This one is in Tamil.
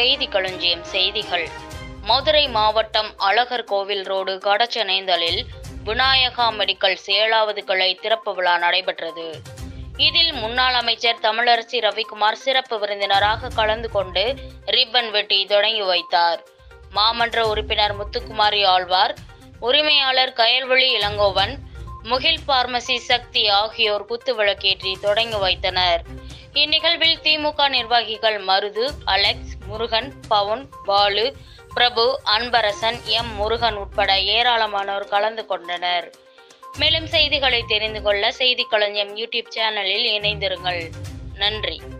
செய்தி களஞ்சியம் செய்திகள் மதுரை மாவட்டம் அழகர் கோவில் ரோடு கடச்சனேந்தலில் விநாயகா மெடிக்கல்ஸ் ஏழாவது கிளை திறப்பு விழா நடைபெற்றது இதில் முன்னாள் அமைச்சர் தமிழரசி ரவிக்குமார் சிறப்பு விருந்தினராக கலந்து கொண்டு ரிப்பன் வெட்டி தொடங்கி வைத்தார் மாமன்ற உறுப்பினர் முத்துக்குமாரி ஆழ்வார் உரிமையாளர் கயல்வழி இளங்கோவன் முகில் பார்மசி சக்தி ஆகியோர் குத்து விளக்கேற்றி தொடங்கி வைத்தனர் இந்நிகழ்வில் திமுக நிர்வாகிகள் மருது அலெக்ஸ் முருகன் பவுன் பாலு பிரபு அன்பரசன் எம் முருகன் உட்பட ஏராளமானோர் கலந்து கொண்டனர் மேலும் செய்திகளை தெரிந்து கொள்ள செய்தி களஞ்சியம் யூடியூப் சேனலில் இணைந்திருங்கள் நன்றி